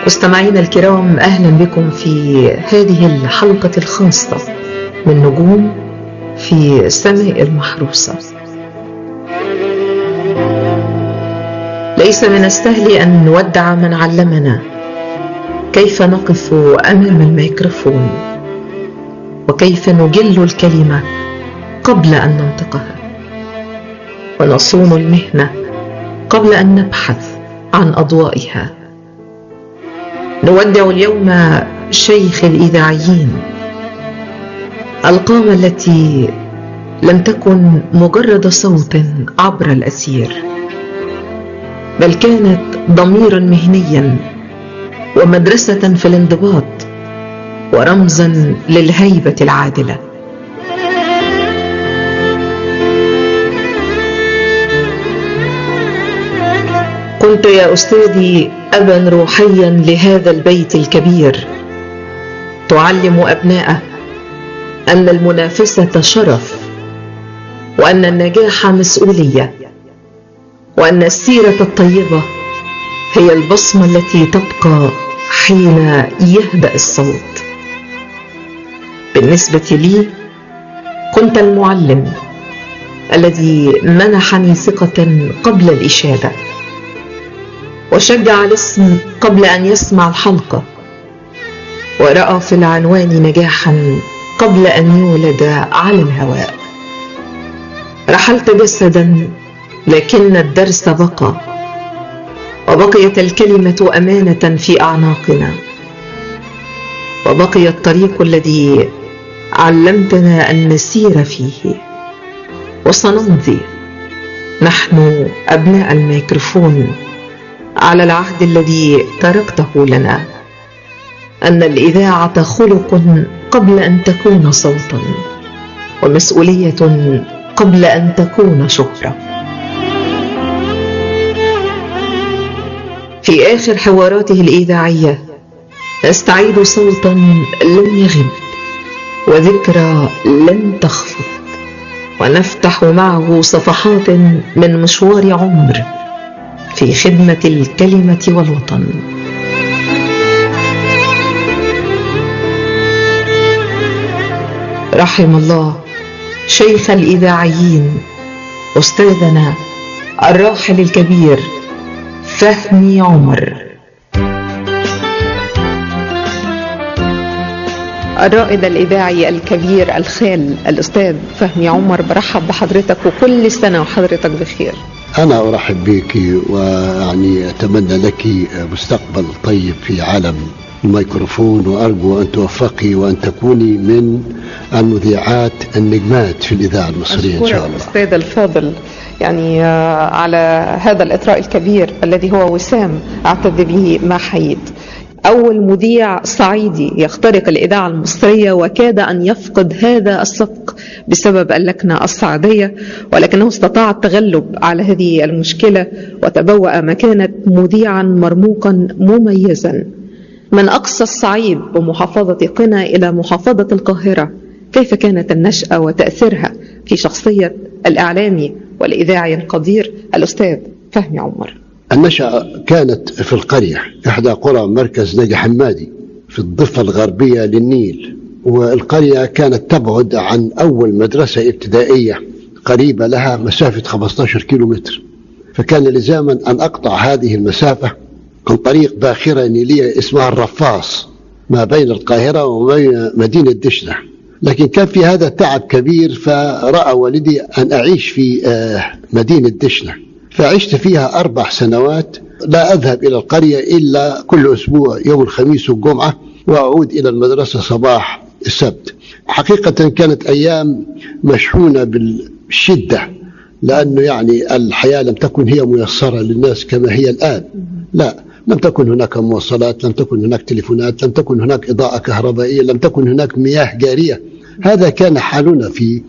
مستمعينا الكرام اهلا بكم في هذه الحلقه الخاصه من نجوم في السماء المحروسه ليس من السهل ان نودع من علمنا كيف نقف امام الميكروفون وكيف نجل الكلمه قبل ان ننطقها ونصون المهنه قبل ان نبحث عن اضوائها نودع اليوم شيخ الاذاعيين القامه التي لم تكن مجرد صوت عبر الاثير بل كانت ضميرا مهنيا ومدرسه في الانضباط ورمزا للهيبه العادله كنت يا استاذي ابا روحيا لهذا البيت الكبير تعلم ابناءه ان المنافسه شرف وان النجاح مسؤوليه وان السيره الطيبه هي البصمه التي تبقى حين يهدا الصوت بالنسبه لي كنت المعلم الذي منحني ثقه قبل الاشاده وشجع الاسم قبل ان يسمع الحلقه وراى في العنوان نجاحا قبل ان يولد على الهواء رحلت جسدا لكن الدرس بقى وبقيت الكلمه امانه في اعناقنا وبقي الطريق الذي علمتنا ان نسير فيه وسنمضي نحن ابناء الميكروفون على العهد الذي تركته لنا ان الاذاعه خلق قبل ان تكون صوتا ومسؤوليه قبل ان تكون شهره في اخر حواراته الاذاعيه نستعيد صوتا لن يغب وذكرى لن تخفض ونفتح معه صفحات من مشوار عمر في خدمة الكلمة والوطن. رحم الله شيخ الإذاعيين أستاذنا الراحل الكبير فهمي عمر. الرائد الإذاعي الكبير الخال الأستاذ فهمي عمر برحب بحضرتك وكل سنة وحضرتك بخير. أنا أرحب بك ويعني أتمنى لك مستقبل طيب في عالم الميكروفون وأرجو أن توفقي وأن تكوني من المذيعات النجمات في الإذاعة المصرية إن شاء الله الأستاذ الفاضل يعني على هذا الإطراء الكبير الذي هو وسام أعتز به ما حييت أول مذيع صعيدي يخترق الإذاعة المصرية وكاد أن يفقد هذا السبق بسبب اللكنة الصعيدية ولكنه استطاع التغلب على هذه المشكلة وتبوأ مكانة مذيعا مرموقا مميزا من أقصى الصعيد بمحافظة قنا إلى محافظة القاهرة كيف كانت النشأة وتأثيرها في شخصية الإعلامي والإذاعي القدير الأستاذ فهمي عمر النشأة كانت في القرية إحدى قرى مركز نجا حمادي في الضفة الغربية للنيل والقرية كانت تبعد عن أول مدرسة ابتدائية قريبة لها مسافة 15 كيلو متر فكان لزاما أن أقطع هذه المسافة عن طريق باخرة نيلية اسمها الرفاص ما بين القاهرة وبين مدينة دشنة لكن كان في هذا تعب كبير فرأى والدي أن أعيش في مدينة دشنة فعشت فيها أربع سنوات لا أذهب إلى القرية إلا كل أسبوع يوم الخميس والجمعة وأعود إلى المدرسة صباح السبت حقيقة كانت أيام مشحونة بالشدة لأنه يعني الحياة لم تكن هي ميسرة للناس كما هي الآن لا لم تكن هناك مواصلات لم تكن هناك تليفونات لم تكن هناك إضاءة كهربائية لم تكن هناك مياه جارية هذا كان حالنا في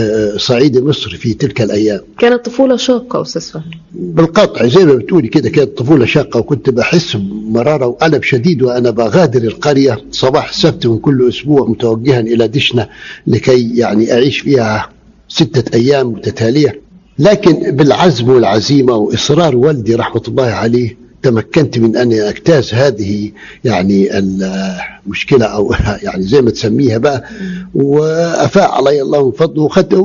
صعيد مصر في تلك الأيام كانت طفولة شاقة أستاذ فهمي بالقطع زي ما بتقولي كده كانت طفولة شاقة وكنت بحس بمرارة وألم شديد وأنا بغادر القرية صباح السبت من كل أسبوع متوجها إلى دشنة لكي يعني أعيش فيها ستة أيام متتالية لكن بالعزم والعزيمة وإصرار والدي رحمة الله عليه تمكنت من أن أجتاز هذه يعني المشكلة أو يعني زي ما تسميها بقى وأفاء علي الله من فضله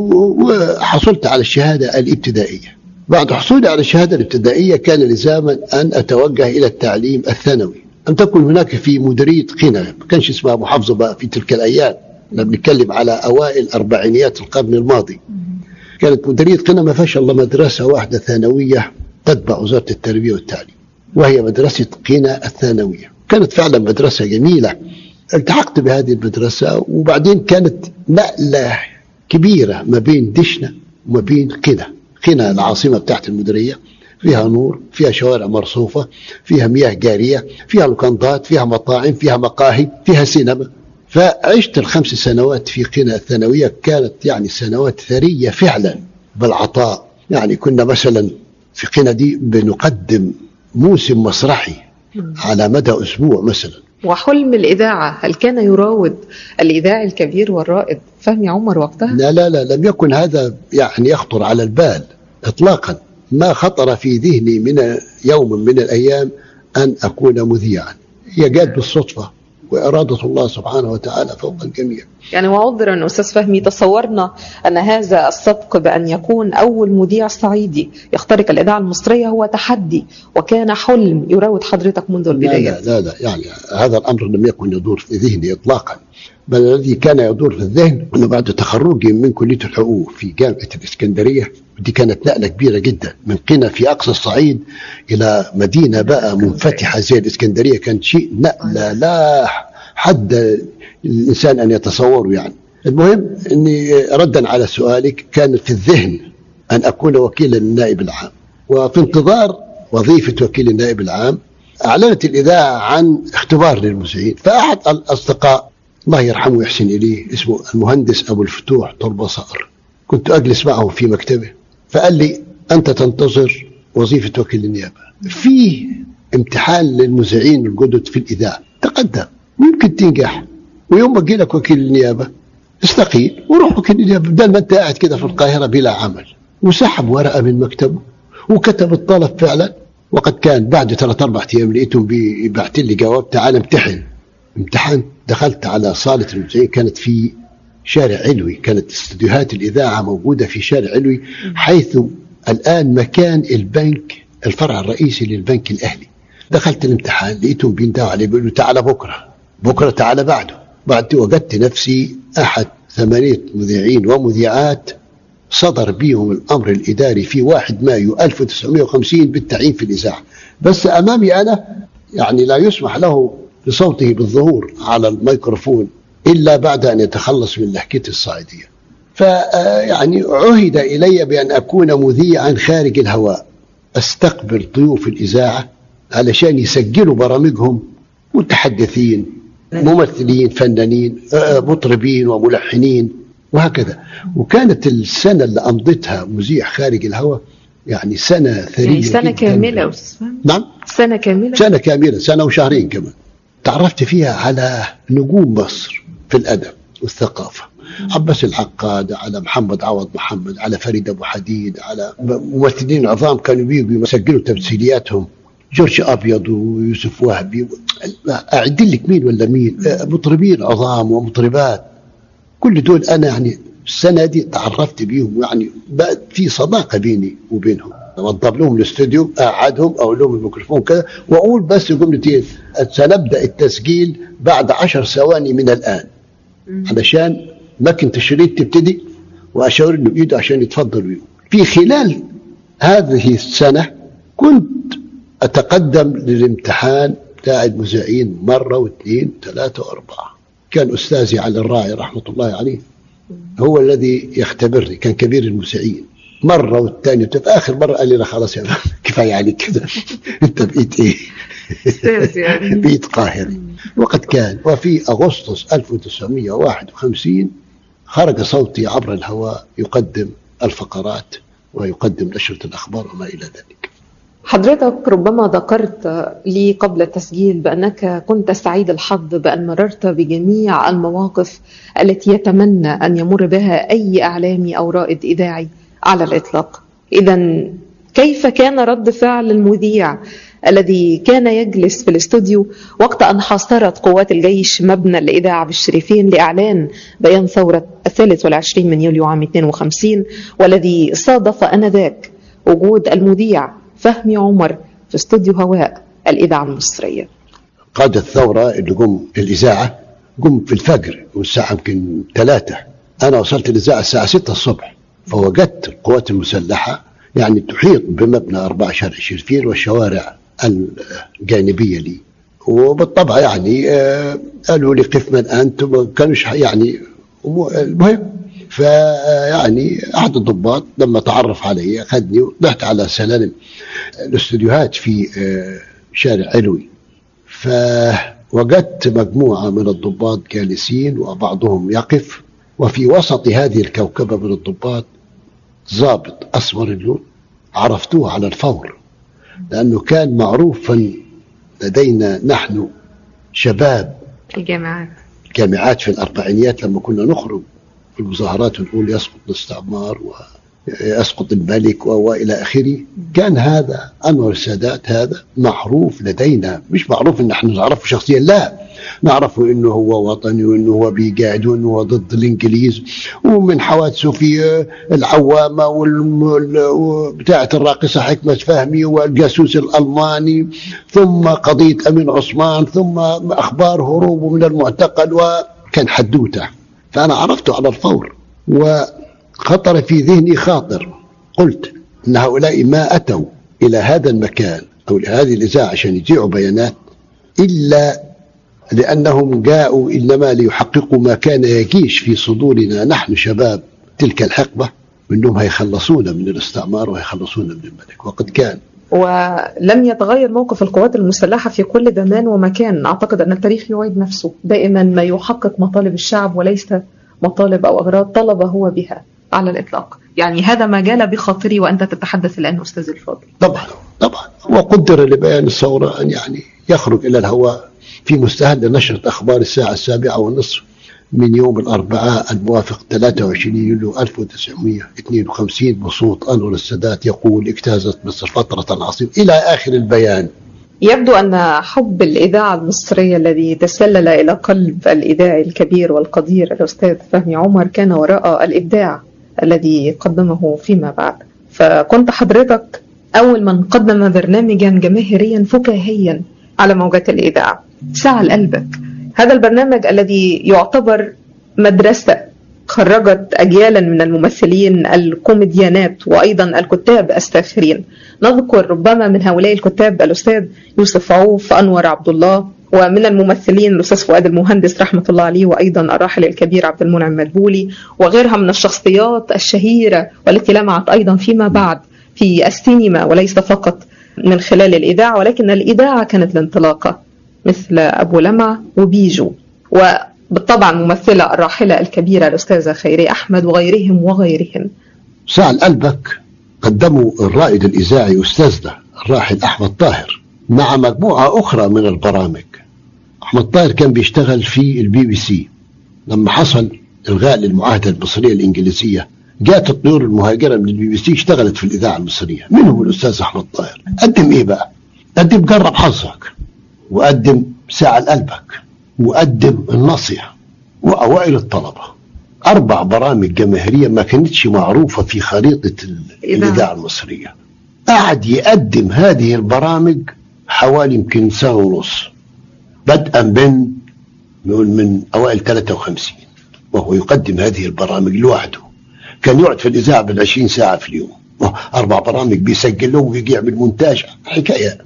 وحصلت على الشهادة الابتدائية بعد حصولي على الشهادة الابتدائية كان لزاما أن أتوجه إلى التعليم الثانوي أن تكون هناك في مديرية قنا ما كانش اسمها محافظة بقى في تلك الأيام احنا بنتكلم على أوائل أربعينيات القرن الماضي كانت مديرية قنا ما فيهاش إلا مدرسة واحدة ثانوية تتبع وزارة التربية والتعليم وهي مدرسة قنا الثانوية كانت فعلا مدرسة جميلة التحقت بهذه المدرسة وبعدين كانت نقلة كبيرة ما بين دشنة وما بين قنا قنا العاصمة بتاعت المديرية فيها نور فيها شوارع مرصوفة فيها مياه جارية فيها لوكندات فيها مطاعم فيها مقاهي فيها سينما فعشت الخمس سنوات في قنا الثانوية كانت يعني سنوات ثرية فعلا بالعطاء يعني كنا مثلا في قنا دي بنقدم موسم مسرحي على مدى أسبوع مثلا وحلم الإذاعة هل كان يراود الإذاعي الكبير والرائد فهمي عمر وقتها؟ لا لا لا لم يكن هذا يعني يخطر على البال إطلاقا ما خطر في ذهني من يوم من الأيام أن أكون مذيعا هي جات بالصدفة وإرادة الله سبحانه وتعالى فوق الجميع يعني وعذرا أستاذ فهمي تصورنا أن هذا السبق بأن يكون أول مذيع صعيدي يخترق الإذاعة المصرية هو تحدي وكان حلم يراود حضرتك منذ البداية لا لا لا يعني هذا الأمر لم يكن يدور في ذهني إطلاقا بل الذي كان يدور في الذهن أنه بعد تخرجي من كلية الحقوق في جامعة الإسكندرية ودي كانت نقلة كبيرة جدا من قنا في أقصى الصعيد إلى مدينة بقى منفتحة زي الإسكندرية كان شيء نقلة لا حد الإنسان أن يتصوره يعني المهم أني ردا على سؤالك كان في الذهن أن أكون وكيلا للنائب العام وفي انتظار وظيفة وكيل النائب العام أعلنت الإذاعة عن اختبار للمذيعين فأحد الأصدقاء الله يرحمه ويحسن إليه اسمه المهندس أبو الفتوح طربة صقر كنت أجلس معه في مكتبه فقال لي أنت تنتظر وظيفة وكيل النيابة في امتحان للمذيعين الجدد في الإذاعة تقدم ممكن تنجح ويوم ما لك وكيل النيابة استقيل وروح وكيل النيابة بدل ما أنت قاعد كده في القاهرة بلا عمل وسحب ورقة من مكتبه وكتب الطلب فعلا وقد كان بعد ثلاث أربع أيام لقيتهم بيبعت لي جواب تعال امتحن امتحنت دخلت على صالة المذيعين كانت في شارع علوي كانت استديوهات الإذاعة موجودة في شارع علوي حيث الآن مكان البنك الفرع الرئيسي للبنك الأهلي دخلت الامتحان لقيتهم بيندهوا علي بيقولوا تعال بكرة بكرة تعال بعده بعد وجدت نفسي أحد ثمانية مذيعين ومذيعات صدر بيهم الأمر الإداري في 1 مايو 1950 بالتعيين في الإذاعة بس أمامي أنا يعني لا يسمح له لصوته بالظهور على الميكروفون إلا بعد أن يتخلص من لهجته الصعيدية فيعني عهد إلي بأن أكون مذيعا خارج الهواء أستقبل ضيوف الإذاعة علشان يسجلوا برامجهم متحدثين ممثلين فنانين مطربين وملحنين وهكذا وكانت السنة اللي أمضتها مذيع خارج الهواء يعني سنة ثرية يعني سنة كاملة نعم سنة كاملة سنة كاملة سنة وشهرين كمان تعرفت فيها على نجوم مصر في الأدب والثقافة عباس العقاد على محمد عوض محمد على فريد أبو حديد على ممثلين عظام كانوا بيجوا يسجلوا تمثيلياتهم جورج أبيض ويوسف وهبي أعد لك مين ولا مين مطربين عظام ومطربات كل دول أنا يعني السنة دي تعرفت بيهم يعني بقت في صداقة بيني وبينهم اوضب لهم الاستوديو اقعدهم اقول لهم الميكروفون كذا واقول بس جملتين سنبدا التسجيل بعد عشر ثواني من الان علشان ماكينه الشريط تبتدي واشاور له بايده عشان يتفضل ويقول في خلال هذه السنه كنت اتقدم للامتحان بتاع المذيعين مره واثنين ثلاثه واربعه كان استاذي علي الراعي رحمه الله عليه هو الذي يختبرني كان كبير المذيعين مرة والثانية في آخر مرة قال لي لا خلاص يا كفاية عليك كده أنت بقيت إيه؟ يعني. بقيت قاهري وقد كان وفي أغسطس 1951 خرج صوتي عبر الهواء يقدم الفقرات ويقدم نشرة الأخبار وما إلى ذلك حضرتك ربما ذكرت لي قبل التسجيل بأنك كنت سعيد الحظ بأن مررت بجميع المواقف التي يتمنى أن يمر بها أي إعلامي أو رائد إذاعي على الإطلاق إذا كيف كان رد فعل المذيع الذي كان يجلس في الاستوديو وقت أن حاصرت قوات الجيش مبنى الإذاعة بالشريفين لإعلان بيان ثورة الثالث والعشرين من يوليو عام 52 والذي صادف أنذاك وجود المذيع فهمي عمر في استوديو هواء الإذاعة المصرية قادة الثورة اللي قم الإذاعة قم في الفجر والساعة يمكن ثلاثة أنا وصلت الإذاعة الساعة ستة الصبح فوجدت القوات المسلحة يعني تحيط بمبنى 14 شرفين والشوارع الجانبية لي وبالطبع يعني آه، قالوا لي قف من أنت ما كانوش يعني المهم فيعني أحد الضباط لما تعرف علي أخذني وطلعت على سلالم الاستديوهات في آه، شارع علوي فوجدت مجموعة من الضباط جالسين وبعضهم يقف وفي وسط هذه الكوكبة من الضباط ضابط أسمر اللون عرفتوه على الفور لأنه كان معروفا لدينا نحن شباب الجامعات الجامعات في الأربعينيات لما كنا نخرج في المظاهرات ونقول يسقط الاستعمار ويسقط الملك وإلى آخره كان هذا أنور السادات هذا معروف لدينا مش معروف ان نحن نعرفه شخصيا لا نعرفه انه هو وطني وانه هو بيقاعد وانه هو ضد الانجليز ومن حوادثه في العوامه وبتاعه الراقصه حكمه فهمي والجاسوس الالماني ثم قضيه امين عثمان ثم اخبار هروبه من المعتقل وكان حدوته فانا عرفته على الفور وخطر في ذهني خاطر قلت ان هؤلاء ما اتوا الى هذا المكان او لهذه الاذاعه عشان يذيعوا بيانات الا لأنهم جاءوا إنما ليحققوا ما كان يجيش في صدورنا نحن شباب تلك الحقبة منهم هيخلصونا من الاستعمار وهيخلصونا من الملك وقد كان ولم يتغير موقف القوات المسلحة في كل زمان ومكان أعتقد أن التاريخ يعيد نفسه دائما ما يحقق مطالب الشعب وليس مطالب أو أغراض طلب هو بها على الإطلاق يعني هذا ما جال بخاطري وأنت تتحدث الآن أستاذ الفاضل طبعا طبعا وقدر لبيان الثورة أن يعني يخرج إلى الهواء في مستهل لنشرة أخبار الساعة السابعة والنصف من يوم الأربعاء الموافق 23 يوليو 1952 بصوت أنور السادات يقول اجتازت مصر فترة عصيبة إلى آخر البيان يبدو أن حب الإذاعة المصرية الذي تسلل إلى قلب الإذاعي الكبير والقدير الأستاذ فهمي عمر كان وراء الإبداع الذي قدمه فيما بعد فكنت حضرتك أول من قدم برنامجا جماهيريا فكاهيا على موجات الإذاعة ساعة لقلبك هذا البرنامج الذي يعتبر مدرسة خرجت أجيالا من الممثلين الكوميديانات وأيضا الكتاب الساخرين نذكر ربما من هؤلاء الكتاب الأستاذ يوسف عوف أنور عبد الله ومن الممثلين الأستاذ فؤاد المهندس رحمة الله عليه وأيضا الراحل الكبير عبد المنعم مدبولي وغيرها من الشخصيات الشهيرة والتي لمعت أيضا فيما بعد في السينما وليس فقط من خلال الإذاعة ولكن الإذاعة كانت الانطلاقة مثل أبو لمع وبيجو وبالطبع الممثلة الراحلة الكبيرة الأستاذة خيري أحمد وغيرهم وغيرهم سعل قلبك قدموا الرائد الإذاعي أستاذنا الراحل أحمد طاهر مع مجموعة أخرى من البرامج أحمد طاهر كان بيشتغل في البي بي سي لما حصل إلغاء للمعاهدة المصرية الإنجليزية جاءت الطيور المهاجرة من البي بي سي اشتغلت في الإذاعة المصرية منهم الأستاذ أحمد طاهر قدم إيه بقى؟ قدم جرب حظك وقدم ساعة لقلبك وقدم النصيحة وأوائل الطلبة أربع برامج جماهيرية ما كانتش معروفة في خريطة الإذاعة المصرية قعد يقدم هذه البرامج حوالي يمكن سنة ونص بدءا من نقول من أوائل 53 وهو يقدم هذه البرامج لوحده كان يقعد في الإذاعة بالعشرين ساعة في اليوم أربع برامج بيسجل لهم ويجيع بالمونتاج حكاية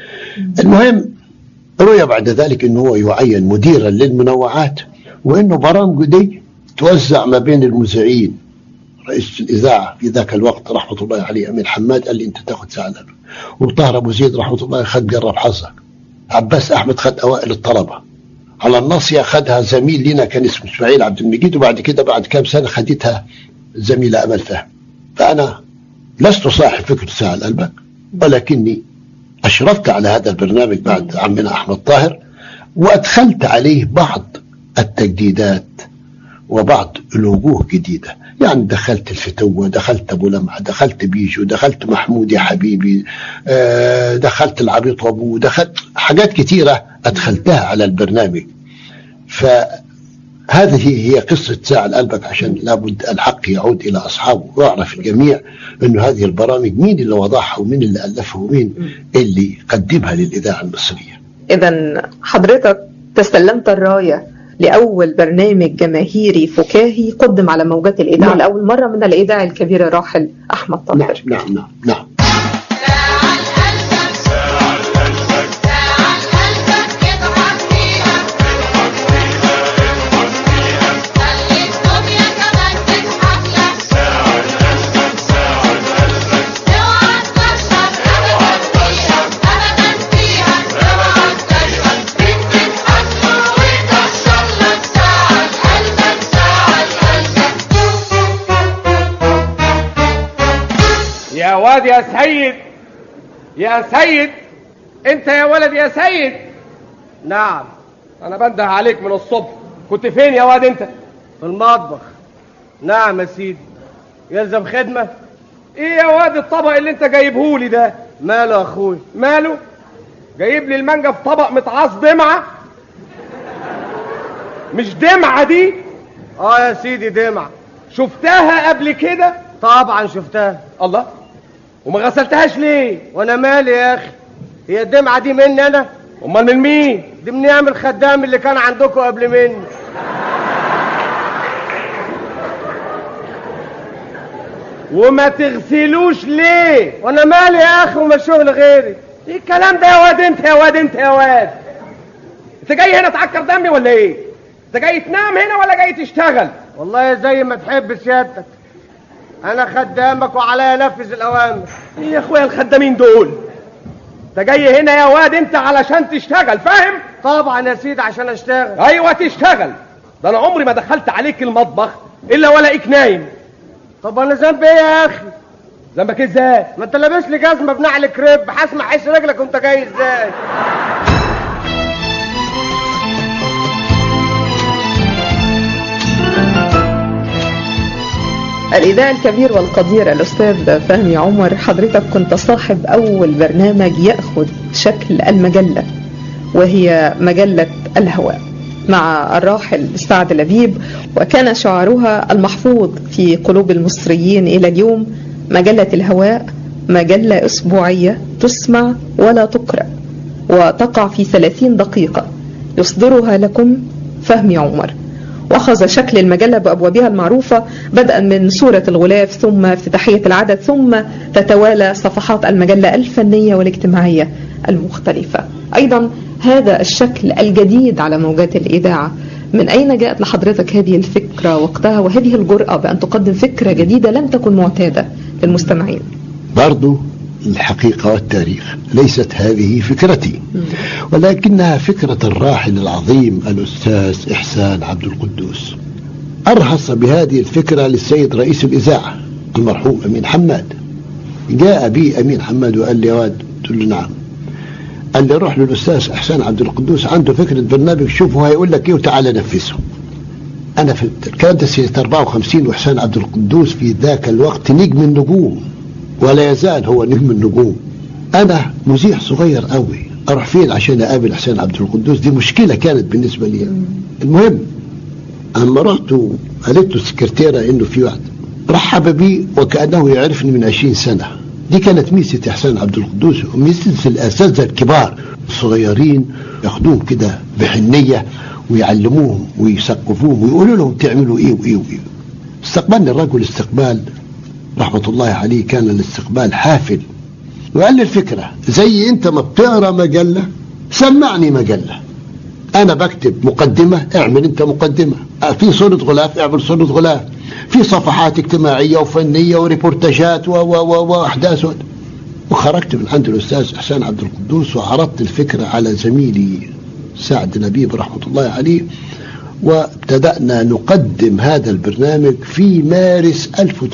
المهم روي بعد ذلك أنه هو يعين مديرا للمنوعات وأنه برامجه دي توزع ما بين المذيعين رئيس الإذاعة في ذاك الوقت رحمة الله عليه أمين حماد قال لي أنت تاخذ ساعة وطاهر أبو زيد رحمة الله خد جرب حظك عباس أحمد خد أوائل الطلبة على الناصية خدها زميل لنا كان اسمه إسماعيل عبد المجيد وبعد كده بعد كام سنة خدتها زميلة أمل فهم فأنا لست صاحب فكرة ساعة قلبك ولكني أشرفت على هذا البرنامج بعد عمنا أحمد طاهر وأدخلت عليه بعض التجديدات وبعض الوجوه جديدة يعني دخلت الفتوة دخلت أبو لمعة دخلت بيجو دخلت محمود يا حبيبي آه، دخلت العبيط وأبوه دخلت حاجات كتيرة أدخلتها على البرنامج فهذه هي قصة ساعة قلبك عشان لابد الحق يعود إلى أصحابه ويعرف الجميع أنه هذه البرامج مين اللي وضعها ومين اللي ألفها ومين اللي قدمها للإذاعة المصرية إذا حضرتك تسلمت الراية لأول برنامج جماهيري فكاهي قدم على موجات الإذاعة نعم. لأول مرة من الإذاعي الكبير الراحل أحمد نعم طاهر نعم نعم نعم يا واد يا سيد يا سيد انت يا ولد يا سيد نعم انا بنده عليك من الصبح كنت فين يا واد انت في المطبخ نعم يا سيدي يلزم خدمة ايه يا واد الطبق اللي انت جايبهولي ده ماله يا اخوي ماله جايب لي المانجا في طبق متعاص دمعة مش دمعة دي اه يا سيدي دمعة شفتها قبل كده طبعا شفتها الله وما غسلتهاش ليه وانا مالي يا اخي هي الدمعه دي مني انا امال من مين دي من نعم الخدام اللي كان عندكم قبل مني وما تغسلوش ليه وانا مالي يا اخي وما شغل غيري ايه الكلام ده يا واد انت يا واد انت يا واد انت جاي هنا تعكر دمي ولا ايه انت جاي تنام هنا ولا جاي تشتغل والله زي ما تحب سيادتك انا خدامك وعليا انفذ الاوامر ايه يا اخويا الخدامين دول انت جاي هنا يا واد انت علشان تشتغل فاهم طبعا يا سيدي عشان اشتغل ايوه تشتغل ده انا عمري ما دخلت عليك المطبخ الا ولاقيك نايم طب انا ذنبي ايه يا اخي ذنبك إيه ازاي ما انت لابس لي جزمه بنعل كريب هسمع حس رجلك وانت جاي ازاي الإذاعي الكبير والقدير الأستاذ فهمي عمر حضرتك كنت صاحب أول برنامج يأخذ شكل المجلة وهي مجلة الهواء مع الراحل سعد لبيب وكان شعارها المحفوظ في قلوب المصريين إلى اليوم مجلة الهواء مجلة أسبوعية تسمع ولا تقرأ وتقع في 30 دقيقة يصدرها لكم فهمي عمر واخذ شكل المجله بابوابها المعروفه بدءا من صوره الغلاف ثم افتتاحيه العدد ثم تتوالى صفحات المجله الفنيه والاجتماعيه المختلفه. ايضا هذا الشكل الجديد على موجات الاذاعه من اين جاءت لحضرتك هذه الفكره وقتها وهذه الجراه بان تقدم فكره جديده لم تكن معتاده للمستمعين؟ برضو الحقيقة والتاريخ ليست هذه فكرتي ولكنها فكرة الراحل العظيم الأستاذ إحسان عبد القدوس أرخص بهذه الفكرة للسيد رئيس الإذاعة المرحوم أمين حماد جاء بي أمين حماد وقال لي يا واد قلت له نعم قال لي روح للأستاذ إحسان عبد القدوس عنده فكرة برنامج شوفه هيقول لك إيه وتعالى نفذه أنا في كانت سنة 54 وإحسان عبد القدوس في ذاك الوقت نجم النجوم ولا يزال هو نجم النجوم انا مذيع صغير قوي اروح فين عشان اقابل حسين عبد القدوس دي مشكله كانت بالنسبه لي المهم اما رحت وقالت له السكرتيره انه في واحد رحب بي وكانه يعرفني من 20 سنه دي كانت ميزه حسين عبد القدوس وميزه الاساتذه الكبار الصغيرين ياخدوهم كده بحنيه ويعلموهم ويثقفوهم ويقولوا لهم تعملوا ايه وايه وايه استقبلني الرجل استقبال رحمة الله عليه كان الاستقبال حافل وقال لي الفكرة زي انت ما بتقرا مجلة سمعني مجلة انا بكتب مقدمة اعمل انت مقدمة في صورة غلاف اعمل صورة غلاف في صفحات اجتماعية وفنية وريبورتاجات و و و واحداث وخرجت من عند الاستاذ احسان عبد القدوس وعرضت الفكرة على زميلي سعد نبيب رحمة الله عليه وابتدأنا نقدم هذا البرنامج في مارس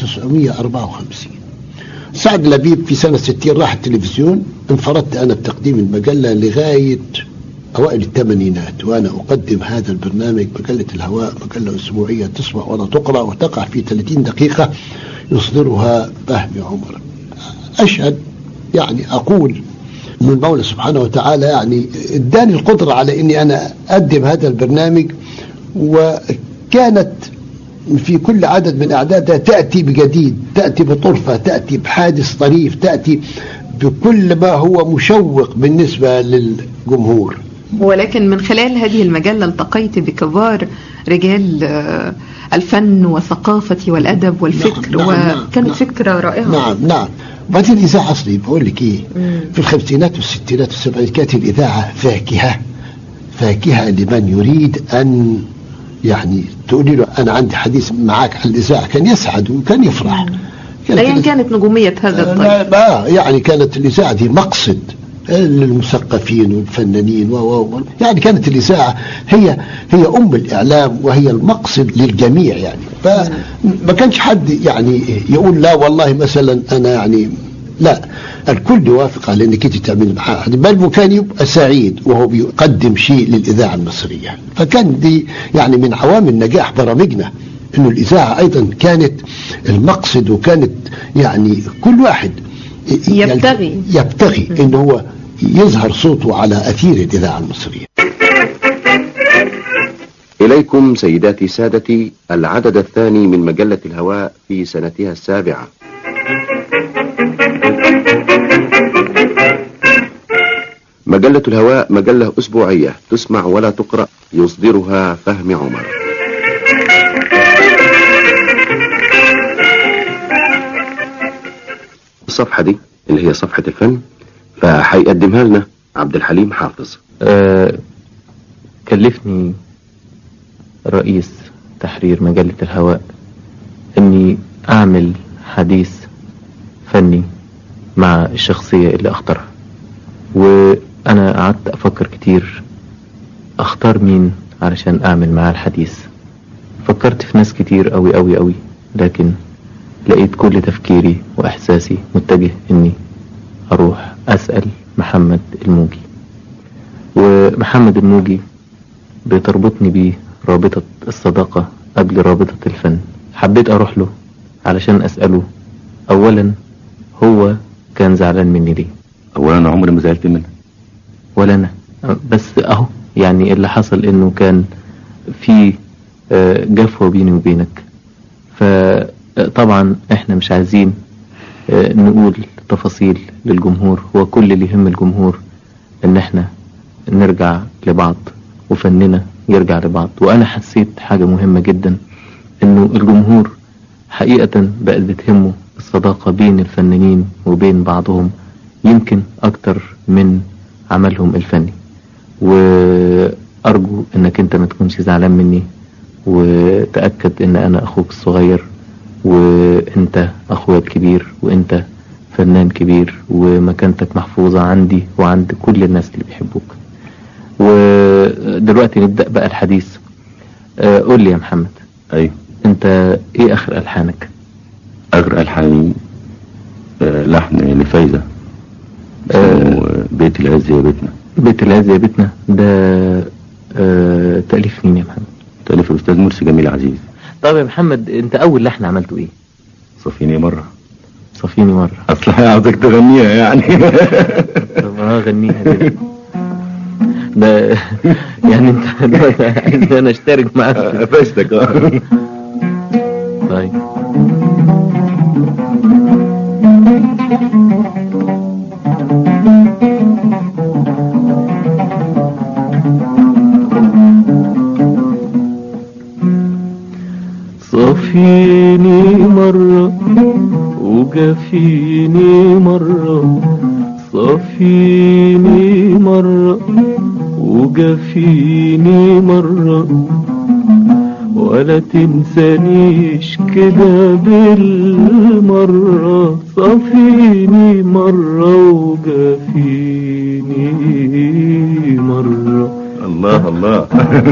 1954 سعد لبيب في سنة 60 راح التلفزيون انفردت أنا بتقديم المجلة لغاية أوائل الثمانينات وأنا أقدم هذا البرنامج مجلة الهواء مجلة أسبوعية تصبح ولا تقرأ وتقع في 30 دقيقة يصدرها فهمي عمر أشهد يعني أقول من المولى سبحانه وتعالى يعني اداني القدرة على أني أنا أقدم هذا البرنامج وكانت في كل عدد من أعدادها تأتي بجديد تأتي بطرفة تأتي بحادث طريف تأتي بكل ما هو مشوق بالنسبة للجمهور ولكن من خلال هذه المجلة التقيت بكبار رجال آه، الفن والثقافة والأدب والفكر نعم، نعم، وكانت نعم. فكرة رائعة نعم نعم وبعدين الإذاعة أصلي بقول لك إيه في الخمسينات والستينات والسبعينات كانت الإذاعة فاكهة فاكهة لمن يريد أن يعني تقولي له أنا عندي حديث معك عن الإذاعة كان يسعد وكان يفرح كانت أيا الإذاعة- كانت نجومية هذا الطيب لا آه يعني كانت الإذاعة دي مقصد للمثقفين والفنانين و و و- يعني كانت الإذاعة هي هي أم الإعلام وهي المقصد للجميع يعني فما كانش حد يعني يقول لا والله مثلا أنا يعني لا الكل يوافق على انك انت تعمل معاه أحد. بل وكان يبقى سعيد وهو بيقدم شيء للاذاعه المصريه فكان دي يعني من عوامل نجاح برامجنا انه الاذاعه ايضا كانت المقصد وكانت يعني كل واحد يبتغي. يبتغي انه هو يظهر صوته على اثير الاذاعه المصريه إليكم سيداتي سادتي العدد الثاني من مجلة الهواء في سنتها السابعة مجلة الهواء مجلة أسبوعية تسمع ولا تقرأ يصدرها فهم عمر الصفحة دي اللي هي صفحة الفن فهيقدمها لنا عبد الحليم حافظ آه، كلفني رئيس تحرير مجلة الهواء اني اعمل حديث فني مع الشخصية اللي اختارها وانا قعدت افكر كتير اختار مين علشان اعمل معاه الحديث فكرت في ناس كتير قوي قوي قوي لكن لقيت كل تفكيري واحساسي متجه اني اروح اسأل محمد الموجي ومحمد الموجي بتربطني بيه رابطة الصداقة قبل رابطة الفن حبيت أروح له علشان أسأله أولا هو كان زعلان مني ليه أولا أنا عمري ما زعلت منك ولا أنا بس أهو يعني اللي حصل إنه كان في آه، جفوة بيني وبينك فطبعا إحنا مش عايزين آه، نقول تفاصيل للجمهور هو كل اللي يهم الجمهور إن إحنا نرجع لبعض وفننا يرجع لبعض وأنا حسيت حاجة مهمة جدا إنه الجمهور حقيقة بقت بتهمه الصداقة بين الفنانين وبين بعضهم يمكن أكتر من عملهم الفني وأرجو إنك أنت ما تكونش زعلان مني وتأكد إن أنا أخوك الصغير وأنت أخويا الكبير وأنت فنان كبير ومكانتك محفوظة عندي وعند كل الناس اللي بيحبوك ودلوقتي نبدأ بقى الحديث آه، قول لي يا محمد أيوه انت ايه اخر الحانك أغرق الحنين آه، لحن لفايزة آه. اسمه بيت العز يا بيتنا بيت العز يا بيتنا ده آه تأليف مين يا محمد تأليف الأستاذ مرسي جميل عزيز طب يا محمد انت اول لحن عملته ايه صفيني مرة صفيني مرة أصل عاوزك تغنيها يعني طب اه غنيها كده ده يعني انت دلوقتي عايز انا اشترك معاك قفشتك اه طيب صفيني مرة وجفيني مرة صفيني مرة وجفيني مرة ولا تنسانيش كده بالمرة صفيني مرة وجفيني مرة الله الله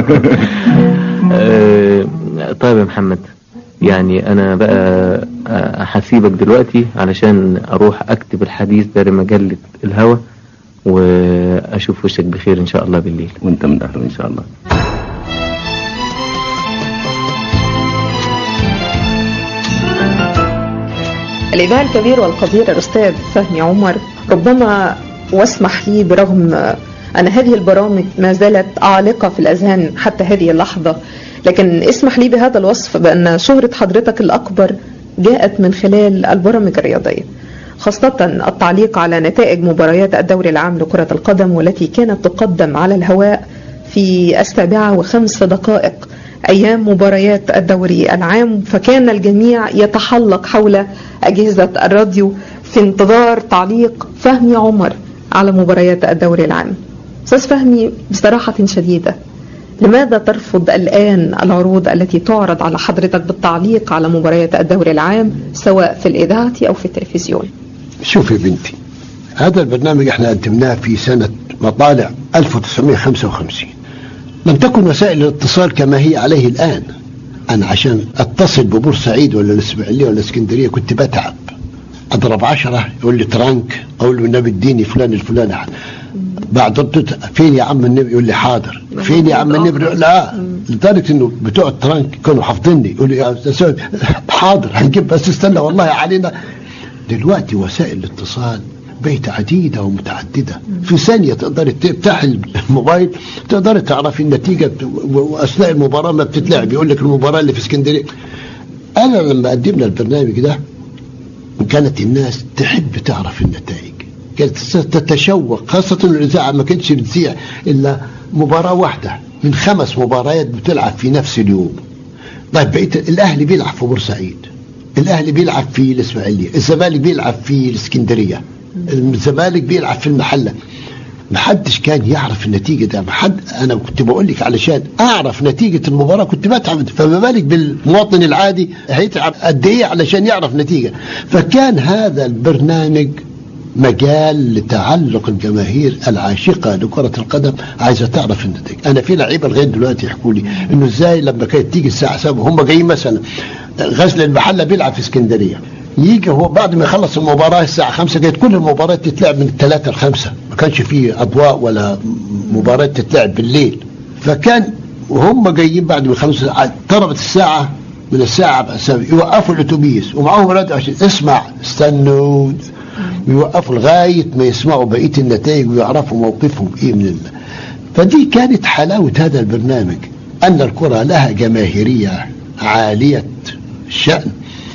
آه، طيب يا محمد يعني انا بقى آه، هسيبك دلوقتي علشان اروح اكتب الحديث ده لمجلة الهوى واشوف وشك بخير ان شاء الله بالليل وانت من اهله ان شاء الله الإذاعي الكبير والقدير الأستاذ فهمي عمر ربما واسمح لي برغم أن هذه البرامج ما زالت عالقة في الأذهان حتى هذه اللحظة لكن اسمح لي بهذا الوصف بأن شهرة حضرتك الأكبر جاءت من خلال البرامج الرياضية خاصة التعليق على نتائج مباريات الدوري العام لكرة القدم والتي كانت تقدم على الهواء في السابعة وخمس دقائق أيام مباريات الدوري العام فكان الجميع يتحلق حول أجهزة الراديو في انتظار تعليق فهمي عمر على مباريات الدوري العام أستاذ فهمي بصراحة شديدة لماذا ترفض الآن العروض التي تعرض على حضرتك بالتعليق على مباريات الدوري العام سواء في الإذاعة أو في التلفزيون شوفي بنتي هذا البرنامج احنا قدمناه في سنة مطالع 1955 لم تكن وسائل الاتصال كما هي عليه الآن أنا عشان أتصل ببورسعيد ولا الإسماعيلية ولا اسكندرية كنت بتعب أضرب عشرة يقول لي ترانك أقول له النبي اديني فلان الفلاني بعد ردت فين يا عم النبي يقول لي حاضر فين يا عم النبي لا لدرجة انه بتوع الترانك كانوا حافظيني يقول لي يا استاذ حاضر هنجيب بس استنى والله علينا دلوقتي وسائل الاتصال بقت عديدة ومتعددة في ثانية تقدر تفتح الموبايل تقدر تعرف النتيجة وأثناء المباراة ما بتتلعب يقول لك المباراة اللي في اسكندرية أنا لما قدمنا البرنامج ده كانت الناس تحب تعرف النتائج كانت تتشوق خاصة الإذاعة ما كانتش بتذيع إلا مباراة واحدة من خمس مباريات بتلعب في نفس اليوم طيب بقيت الأهلي بيلعب في بورسعيد الأهلي بيلعب في الإسماعيلية الزمالك بيلعب في الإسكندرية الزمالك بيلعب في المحلة محدش كان يعرف النتيجة ده محد أنا كنت بقول لك علشان أعرف نتيجة المباراة كنت بتعب فما بالك بالمواطن العادي هيتعب قد إيه علشان يعرف نتيجة فكان هذا البرنامج مجال لتعلق الجماهير العاشقة لكرة القدم عايزة تعرف النتائج أنا في لعيبة لغاية دلوقتي يحكوا لي إنه إزاي لما كانت تيجي الساعة 7 هم جايين مثلا غزل المحلة بيلعب في اسكندرية يجي هو بعد ما يخلص المباراة الساعة 5 كانت كل المباريات تتلعب من الثلاثة لخمسة ما كانش فيه أضواء ولا مباراة تتلعب بالليل فكان وهم جايين بعد ما يخلصوا ضربت الساعة من الساعة يوقفوا الأتوبيس ومعاهم راديو عشان اسمع استنوا ويوقفوا لغاية ما يسمعوا بقية النتائج ويعرفوا موقفهم ايه من الله فدي كانت حلاوة هذا البرنامج أن الكرة لها جماهيرية عالية الشأن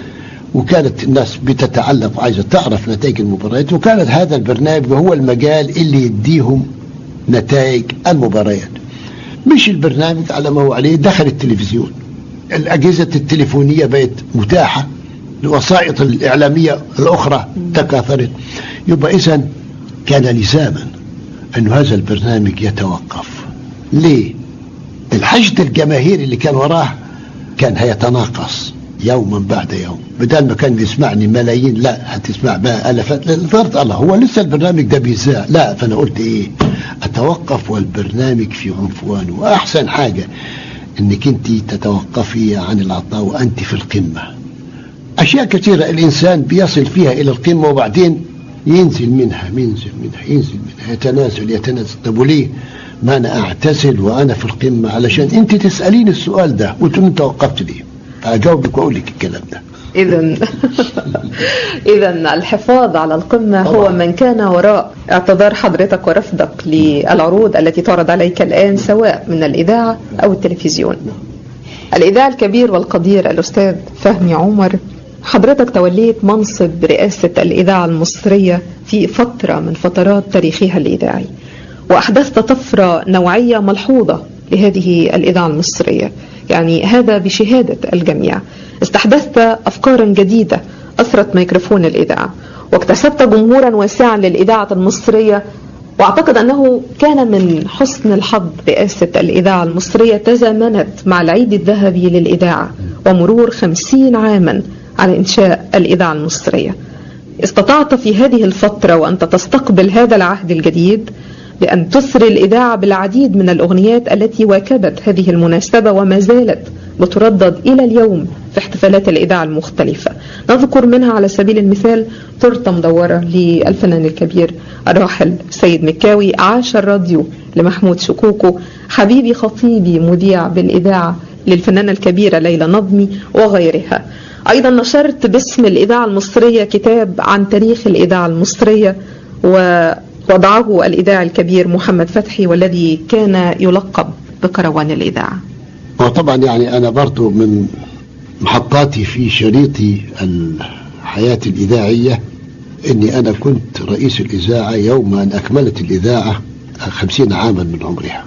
وكانت الناس بتتعلق وعايزة تعرف نتائج المباريات وكانت هذا البرنامج هو المجال اللي يديهم نتائج المباريات مش البرنامج على ما هو عليه دخل التلفزيون الأجهزة التليفونية بقت متاحة الوسائط الإعلامية الأخرى تكاثرت يبقى إذا كان لزاما أن هذا البرنامج يتوقف ليه الحشد الجماهيري اللي كان وراه كان هيتناقص يوما بعد يوم بدل ما كان بيسمعني ملايين لا هتسمع بقى الافات فرض الله هو لسه البرنامج ده بيذاع لا فانا قلت ايه اتوقف والبرنامج في عنفوانه واحسن حاجه انك انت تتوقفي عن العطاء وانت في القمه اشياء كثيره الانسان بيصل فيها الى القمه وبعدين ينزل منها ينزل منها ينزل منها يتنازل يتنازل طب وليه ما انا اعتزل وانا في القمه علشان انت تساليني السؤال ده وتقول انت وقفت ليه اجاوبك واقول لك الكلام ده إذا إذا الحفاظ على القمة هو من كان وراء اعتذار حضرتك ورفضك للعروض التي تعرض عليك الآن سواء من الإذاعة أو التلفزيون. الإذاعة الكبير والقدير الأستاذ فهمي عمر حضرتك توليت منصب رئاسة الإذاعة المصرية في فترة من فترات تاريخها الإذاعي وأحدثت طفرة نوعية ملحوظة لهذه الإذاعة المصرية يعني هذا بشهادة الجميع استحدثت أفكارا جديدة أثرت ميكروفون الإذاعة واكتسبت جمهورا واسعا للإذاعة المصرية واعتقد انه كان من حسن الحظ رئاسة الاذاعة المصرية تزامنت مع العيد الذهبي للاذاعة ومرور خمسين عاما على انشاء الاذاعة المصرية استطعت في هذه الفترة وانت تستقبل هذا العهد الجديد بأن تثري الإذاعة بالعديد من الأغنيات التي واكبت هذه المناسبة وما زالت بتردد إلى اليوم في احتفالات الإذاعة المختلفة نذكر منها على سبيل المثال تورته مدورة للفنان الكبير الراحل سيد مكاوي عاش الراديو لمحمود شكوكو حبيبي خطيبي مذيع بالإذاعة للفنانة الكبيرة ليلى نظمي وغيرها أيضا نشرت باسم الإذاعة المصرية كتاب عن تاريخ الإذاعة المصرية ووضعه الإذاعي الكبير محمد فتحي والذي كان يلقب بكروان الإذاعة وطبعا يعني أنا برضو من محطاتي في شريطي الحياة الإذاعية أني أنا كنت رئيس الإذاعة يوم أن أكملت الإذاعة خمسين عاما من عمرها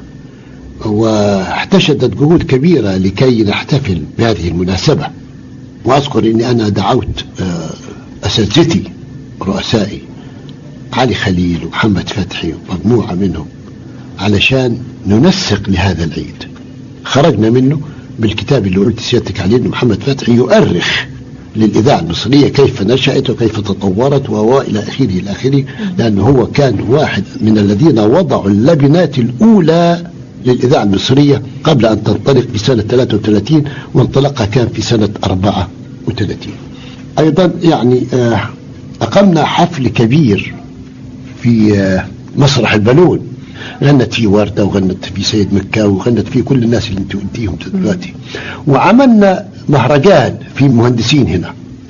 واحتشدت جهود كبيرة لكي نحتفل بهذه المناسبة وأذكر أني أنا دعوت أساتذتي رؤسائي علي خليل ومحمد فتحي ومجموعة منهم علشان ننسق لهذا العيد خرجنا منه بالكتاب اللي قلت سيادتك عليه ان محمد فتحي يؤرخ للإذاعة المصرية كيف نشأت وكيف تطورت وإلى آخره إلى آخره لأنه هو كان واحد من الذين وضعوا اللبنات الأولى للإذاعة المصرية قبل أن تنطلق في سنة 33 وانطلقها كان في سنة 34 أيضا يعني أقمنا حفل كبير في مسرح البالون غنت فيه وردة وغنت فيه سيد مكاوي وغنت فيه كل الناس اللي انت قلتيهم دلوقتي وعملنا مهرجان في مهندسين هنا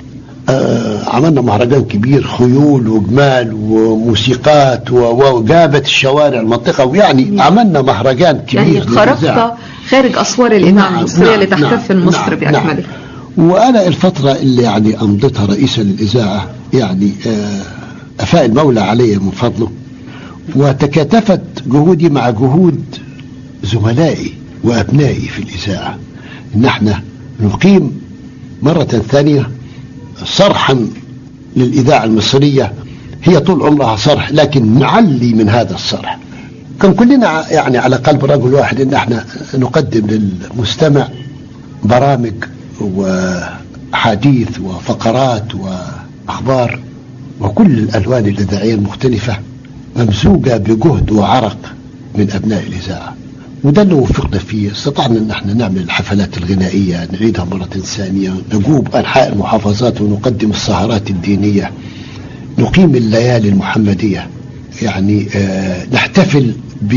آه عملنا مهرجان كبير خيول وجمال وموسيقات وجابت الشوارع المنطقة ويعني عملنا مهرجان كبير يعني خرجت خارج أسوار الإذاعة نعم المصرية نعم لتحتفل نعم مصر نعم بأكملها نعم وأنا الفترة اللي يعني أمضتها رئيسا للإذاعة يعني آه أفاء المولى علي من فضله وتكاتفت جهودي مع جهود زملائي وأبنائي في الإذاعة إن احنا نقيم مرة ثانية صرحا للإذاعة المصرية هي طول عمرها صرح لكن نعلي من هذا الصرح كان كلنا يعني على قلب رجل واحد ان احنا نقدم للمستمع برامج وحديث وفقرات واخبار وكل الالوان الاذاعيه المختلفه ممزوجه بجهد وعرق من ابناء الاذاعه وده اللي وفقنا فيه استطعنا ان احنا نعمل الحفلات الغنائيه نعيدها مره ثانيه نجوب انحاء المحافظات ونقدم السهرات الدينيه نقيم الليالي المحمديه يعني آه نحتفل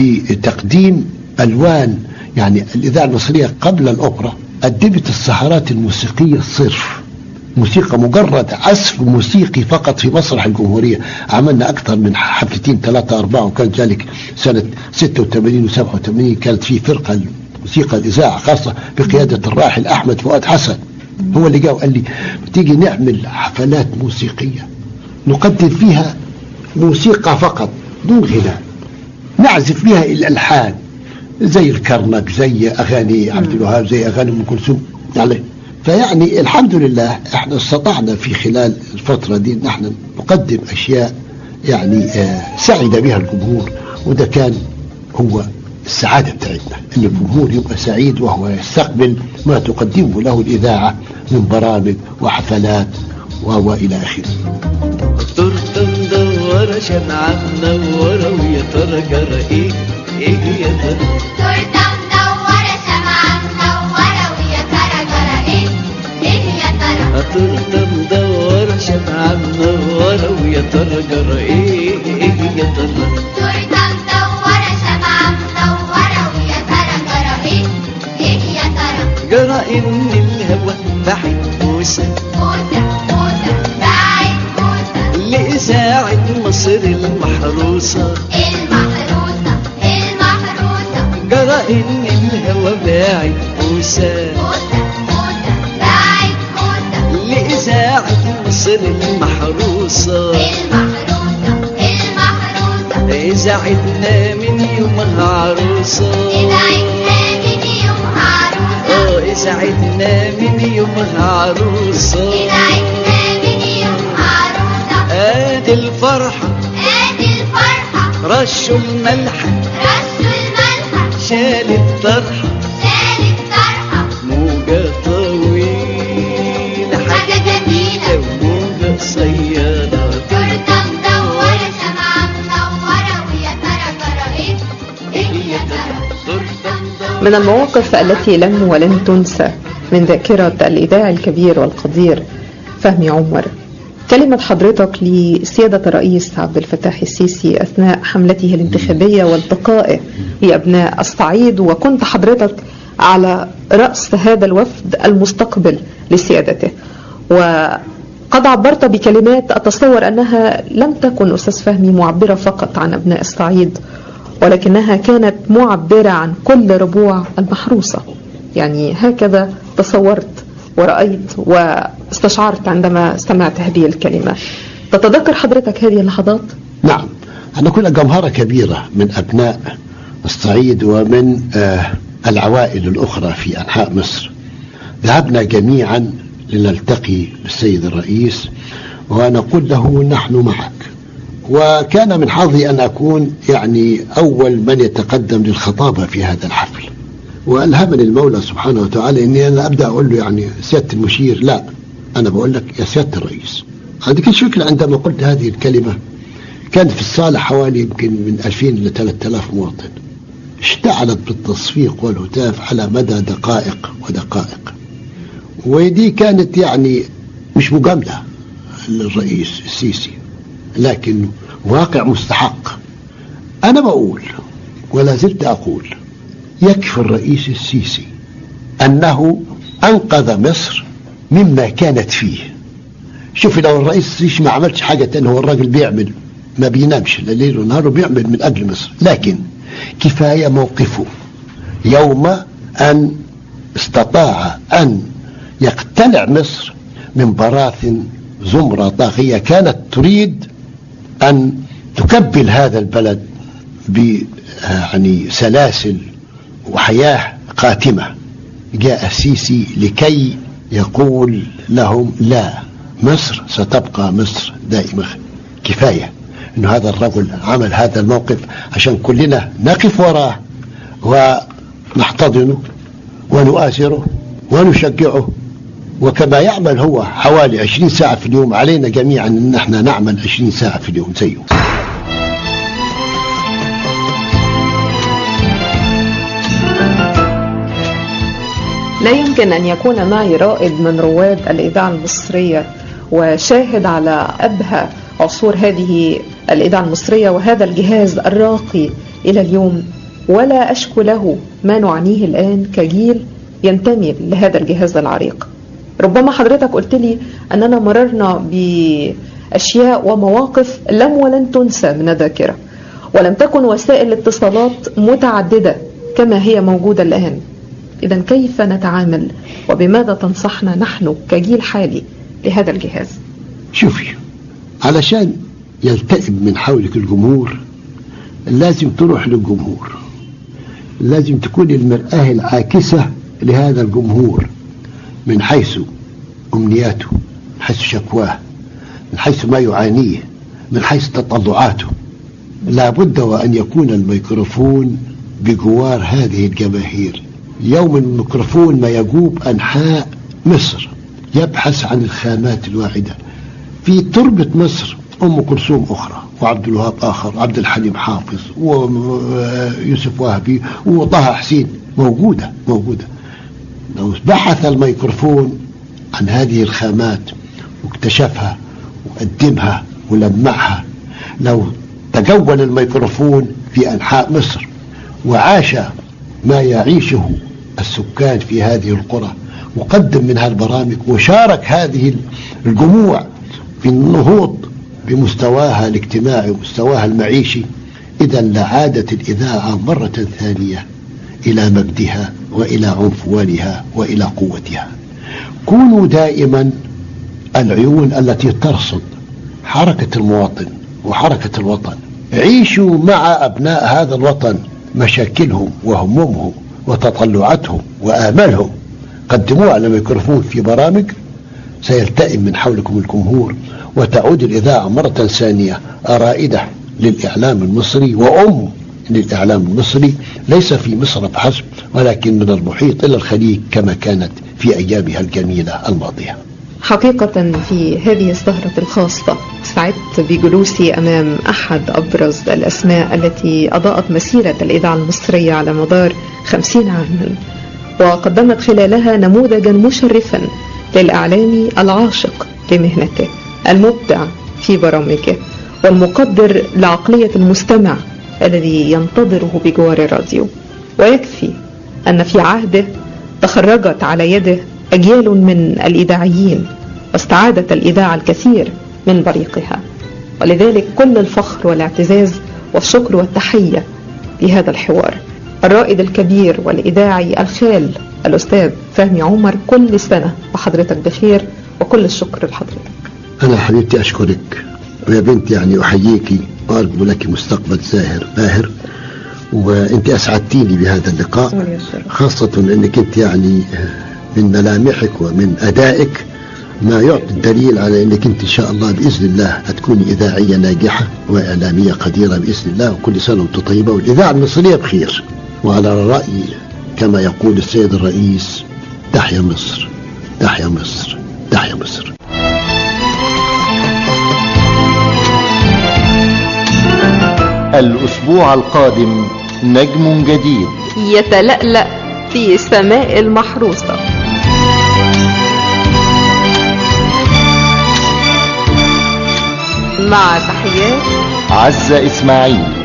بتقديم الوان يعني الاذاعه المصريه قبل الاوبرا قدمت السهرات الموسيقيه الصرف موسيقى مجرد عزف موسيقي فقط في مسرح الجمهورية عملنا أكثر من حفلتين ثلاثة أربعة وكان ذلك سنة 86 و 87 كانت في فرقة موسيقى الإذاعة خاصة بقيادة الراحل أحمد فؤاد حسن هو اللي جاء وقال لي تيجي نعمل حفلات موسيقية نقدم فيها موسيقى فقط دون غناء نعزف فيها الألحان زي الكرنك زي أغاني عبد الوهاب زي أغاني أم كلثوم يعني فيعني الحمد لله احنا استطعنا في خلال الفترة دي ان احنا نقدم اشياء يعني آه سعد بها الجمهور وده كان هو السعادة بتاعتنا ان الجمهور يبقى سعيد وهو يستقبل ما تقدمه له الاذاعة من برامج وحفلات وهو الى اخره تورته مدورة شمعة منورة ويا ترى جرى ايه ايه يا ترى تورته مدورة شمعة منورة ويا ترى جرى ايه ايه يا ترى تورته مدورة شمعة منورة ويا ترى جرى ايه ايه يا ترى تورته مدورة شمعة منورة ويا ترى جرى ايه ايه يا ترى جرى ان الهوى بعد موسى موسى موسى بعد موسى لإذاعة مصر المحروسة المحروسة المحروسة جرى ان الهوى باعد موسى موسى موسى بعد موسى لإذاعة مصر المحروسة المحروسة المحروسة إذاعتنا من يومها عروسة إذا عدنا من يوم عروسة اه إذاعتنا من يومها عروسة إذا عدنا من يوم عروسة آدي الفرحة آدي الفرحة رشوا الملح رشوا الملحة شال الطرحة شال الطرحة موجة طويلة حاجة جميلة. وموجة قصيرة تورتة مدورة شمعة منورة ويا ترى جرى إيه؟ إيه يا ترى؟ تورتة مدورة من المواقف التي لن ولن تنسى من ذاكرة الإذاعي الكبير والقدير فهمي عمر كلمة حضرتك لسيادة الرئيس عبد الفتاح السيسي أثناء حملته الانتخابية والتقائه بأبناء الصعيد وكنت حضرتك على رأس هذا الوفد المستقبل لسيادته وقد عبرت بكلمات أتصور أنها لم تكن أستاذ فهمي معبرة فقط عن أبناء الصعيد ولكنها كانت معبرة عن كل ربوع المحروسة يعني هكذا تصورت ورأيت واستشعرت عندما سمعت هذه الكلمة تتذكر حضرتك هذه اللحظات؟ نعم أنا كنا جمهرة كبيرة من أبناء الصعيد ومن آه العوائل الأخرى في أنحاء مصر ذهبنا جميعا لنلتقي بالسيد الرئيس ونقول له نحن معك وكان من حظي أن أكون يعني أول من يتقدم للخطابة في هذا الحفل وألهمني المولى سبحانه وتعالى أني أنا أبدأ أقول له يعني سيادة المشير لا أنا بقول لك يا سيادة الرئيس عندك فكرة عندما قلت هذه الكلمة كان في الصالة حوالي يمكن من 2000 إلى 3000 مواطن اشتعلت بالتصفيق والهتاف على مدى دقائق ودقائق ودي كانت يعني مش مجاملة للرئيس السيسي لكن واقع مستحق أنا بقول ولا زلت أقول يكفي الرئيس السيسي أنه أنقذ مصر مما كانت فيه شوف لو الرئيس السيسي ما عملش حاجة تانية هو الراجل بيعمل ما بينامش لا ليل ونهار بيعمل من أجل مصر لكن كفاية موقفه يوم أن استطاع أن يقتلع مصر من براثن زمرة طاغية كانت تريد أن تكبل هذا البلد ب يعني سلاسل وحياة قاتمة جاء السيسي لكي يقول لهم لا مصر ستبقى مصر دائمة كفاية أن هذا الرجل عمل هذا الموقف عشان كلنا نقف وراه ونحتضنه ونؤازره ونشجعه وكما يعمل هو حوالي 20 ساعة في اليوم علينا جميعا أن احنا نعمل 20 ساعة في اليوم زيه لا يمكن أن يكون معي رائد من رواد الإذاعة المصرية وشاهد على أبهى عصور هذه الإذاعة المصرية وهذا الجهاز الراقي إلى اليوم ولا أشكو له ما نعنيه الآن كجيل ينتمي لهذا الجهاز العريق ربما حضرتك قلت لي أننا مررنا بأشياء ومواقف لم ولن تنسى من الذاكرة ولم تكن وسائل الاتصالات متعددة كما هي موجودة الآن إذا كيف نتعامل وبماذا تنصحنا نحن كجيل حالي لهذا الجهاز شوفي علشان يلتئم من حولك الجمهور لازم تروح للجمهور لازم تكون المرآة العاكسة لهذا الجمهور من حيث أمنياته من حيث شكواه من حيث ما يعانيه من حيث تطلعاته لابد وأن يكون الميكروفون بجوار هذه الجماهير يوم الميكروفون ما يجوب أنحاء مصر يبحث عن الخامات الواحدة في تربة مصر أم كلثوم أخرى وعبد الوهاب آخر وعبد الحليم حافظ ويوسف وهبي وطه حسين موجودة موجودة لو بحث الميكروفون عن هذه الخامات واكتشفها وقدمها ولمعها لو تجول الميكروفون في أنحاء مصر وعاش ما يعيشه السكان في هذه القرى وقدم منها البرامج وشارك هذه الجموع في النهوض بمستواها الاجتماعي ومستواها المعيشي إذا لعادت الإذاعة مرة ثانية إلى مجدها وإلى عنفوانها وإلى قوتها كونوا دائما العيون التي ترصد حركة المواطن وحركة الوطن عيشوا مع أبناء هذا الوطن مشاكلهم وهمومهم وتطلعاتهم وآمالهم قدموها على الميكروفون في برامج سيلتئم من حولكم الجمهور وتعود الإذاعة مرة ثانية رائدة للإعلام المصري وأم للإعلام المصري ليس في مصر فحسب ولكن من المحيط إلى الخليج كما كانت في أيامها الجميلة الماضية حقيقة في هذه السهرة الخاصة سعدت بجلوسي أمام أحد أبرز الأسماء التي أضاءت مسيرة الإذاعة المصرية على مدار خمسين عاما وقدمت خلالها نموذجا مشرفا للإعلامي العاشق لمهنته المبدع في برامجه والمقدر لعقلية المستمع الذي ينتظره بجوار الراديو ويكفي أن في عهده تخرجت على يده أجيال من الإذاعيين واستعادت الإذاعة الكثير من بريقها ولذلك كل الفخر والاعتزاز والشكر والتحية لهذا الحوار الرائد الكبير والإذاعي الخال الأستاذ فهمي عمر كل سنة وحضرتك بخير وكل الشكر لحضرتك أنا حبيبتي أشكرك ويا بنت يعني أحييك وأرجو لك مستقبل زاهر باهر وأنت أسعدتيني بهذا اللقاء ولي الشرف. خاصة أنك أنت يعني من ملامحك ومن أدائك ما يعطي الدليل على أنك أنت إن شاء الله بإذن الله هتكوني إذاعية ناجحة وإعلامية قديرة بإذن الله وكل سنة وأنت طيبة والإذاعة المصرية بخير وعلى رأيي كما يقول السيد الرئيس تحيا مصر تحيا مصر تحيا مصر الأسبوع القادم نجم جديد يتلألأ في سماء المحروسة مع تحيات عزة إسماعيل